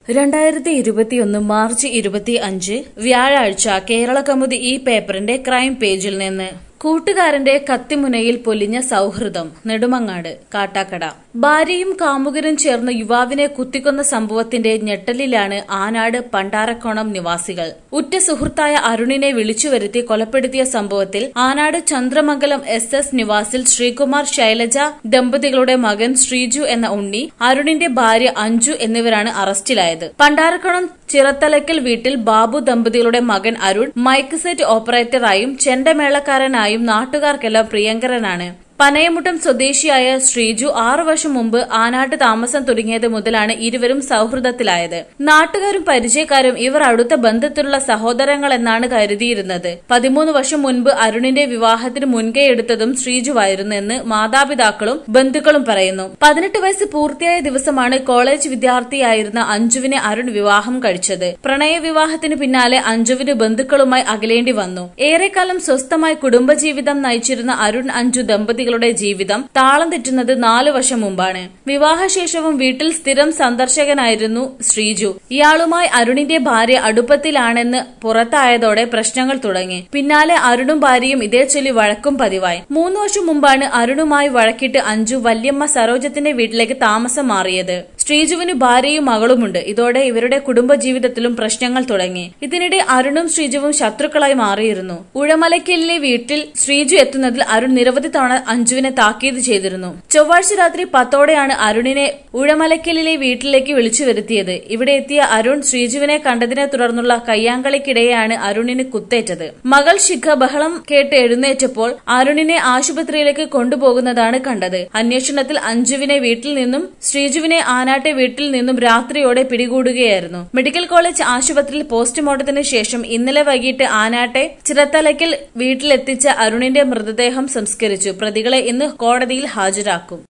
രണ്ടായിരത്തി ഇരുപത്തിയൊന്ന് മാർച്ച് ഇരുപത്തി അഞ്ച് വ്യാഴാഴ്ച കേരള കൗമുദി ഈ പേപ്പറിന്റെ ക്രൈം പേജിൽ നിന്ന് കൂട്ടുകാരന്റെ കത്തിമുനയിൽ പൊലിഞ്ഞ സൗഹൃദം നെടുമങ്ങാട് കാട്ടാക്കട ഭാര്യയും കാമുകരും ചേർന്ന് യുവാവിനെ കുത്തിക്കൊന്ന സംഭവത്തിന്റെ ഞെട്ടലിലാണ് ആനാട് പണ്ടാരക്കോണം നിവാസികൾ ഉറ്റ സുഹൃത്തായ അരുണിനെ വിളിച്ചുവരുത്തി കൊലപ്പെടുത്തിയ സംഭവത്തിൽ ആനാട് ചന്ദ്രമംഗലം എസ് എസ് നിവാസിൽ ശ്രീകുമാർ ശൈലജ ദമ്പതികളുടെ മകൻ ശ്രീജു എന്ന ഉണ്ണി അരുണിന്റെ ഭാര്യ അഞ്ജു എന്നിവരാണ് അറസ്റ്റിലായത് പണ്ടാരക്കോണം ചിറത്തലക്കൽ വീട്ടിൽ ബാബു ദമ്പതികളുടെ മകൻ അരുൺ മൈക്ക് സെറ്റ് ഓപ്പറേറ്ററായും ചെണ്ടമേളക്കാരനായും നാട്ടുകാർക്കെല്ലാം പ്രിയങ്കരനാണ് പനയമുട്ടം സ്വദേശിയായ ശ്രീജു ആറു വർഷം മുമ്പ് ആനാട്ട് താമസം തുടങ്ങിയത് മുതലാണ് ഇരുവരും സൌഹൃദത്തിലായത് നാട്ടുകാരും പരിചയക്കാരും ഇവർ അടുത്ത ബന്ധത്തിലുള്ള സഹോദരങ്ങൾ എന്നാണ് കരുതിയിരുന്നത് പതിമൂന്ന് വർഷം മുൻപ് അരുണിന്റെ വിവാഹത്തിന് മുൻകൈ എടുത്തതും ശ്രീജുവായിരുന്നെന്ന് മാതാപിതാക്കളും ബന്ധുക്കളും പറയുന്നു പതിനെട്ട് വയസ്സ് പൂർത്തിയായ ദിവസമാണ് കോളേജ് വിദ്യാർത്ഥിയായിരുന്ന അഞ്ജുവിനെ അരുൺ വിവാഹം കഴിച്ചത് പ്രണയ വിവാഹത്തിന് പിന്നാലെ അഞ്ജുവിന് ബന്ധുക്കളുമായി അകലേണ്ടി വന്നു ഏറെക്കാലം സ്വസ്ഥമായ കുടുംബജീവിതം നയിച്ചിരുന്ന അരുൺ അഞ്ജു ദമ്പതികൾ ദമ്പതികളുടെ ജീവിതം താളം തെറ്റുന്നത് നാലു വർഷം മുമ്പാണ് വിവാഹശേഷവും വീട്ടിൽ സ്ഥിരം സന്ദർശകനായിരുന്നു ശ്രീജു ഇയാളുമായി അരുണിന്റെ ഭാര്യ അടുപ്പത്തിലാണെന്ന് പുറത്തായതോടെ പ്രശ്നങ്ങൾ തുടങ്ങി പിന്നാലെ അരുണും ഭാര്യയും ഇതേ ചൊല്ലി വഴക്കും പതിവായി മൂന്നു വർഷം മുമ്പാണ് അരുണുമായി വഴക്കിട്ട് അഞ്ജു വല്യമ്മ സരോജത്തിന്റെ വീട്ടിലേക്ക് താമസം മാറിയത് ശ്രീജുവിന് ഭാര്യയും മകളുമുണ്ട് ഇതോടെ ഇവരുടെ കുടുംബജീവിതത്തിലും പ്രശ്നങ്ങൾ തുടങ്ങി ഇതിനിടെ അരുണും ശ്രീജുവും ശത്രുക്കളായി മാറിയിരുന്നു ഉഴമലക്കലിലെ വീട്ടിൽ ശ്രീജു എത്തുന്നതിൽ അരുൺ നിരവധി തവണ അഞ്ജുവിനെ താക്കീത് ചെയ്തിരുന്നു ചൊവ്വാഴ്ച രാത്രി പത്തോടെയാണ് അരുണിനെ ഉഴമലക്കലിലെ വീട്ടിലേക്ക് വിളിച്ചു വരുത്തിയത് ഇവിടെ എത്തിയ അരുൺ ശ്രീജുവിനെ കണ്ടതിനെ തുടർന്നുള്ള കയ്യാങ്കളിക്കിടെയാണ് അരുണിന് കുത്തേറ്റത് മകൾ ശിഖ ബഹളം കേട്ട് എഴുന്നേറ്റപ്പോൾ അരുണിനെ ആശുപത്രിയിലേക്ക് കൊണ്ടുപോകുന്നതാണ് കണ്ടത് അന്വേഷണത്തിൽ അഞ്ജുവിനെ വീട്ടിൽ നിന്നും ശ്രീജുവിനെ ആനാട്ടെ വീട്ടിൽ നിന്നും രാത്രിയോടെ പിടികൂടുകയായിരുന്നു മെഡിക്കൽ കോളേജ് ആശുപത്രിയിൽ പോസ്റ്റ്മോർട്ടത്തിന് ശേഷം ഇന്നലെ വൈകിട്ട് ആനാട്ടെ ചിറത്തലയ്ക്കൽ വീട്ടിലെത്തിച്ച അരുണിന്റെ മൃതദേഹം സംസ്കരിച്ചു പ്രതികളെ ഇന്ന് കോടതിയിൽ ഹാജരാക്കും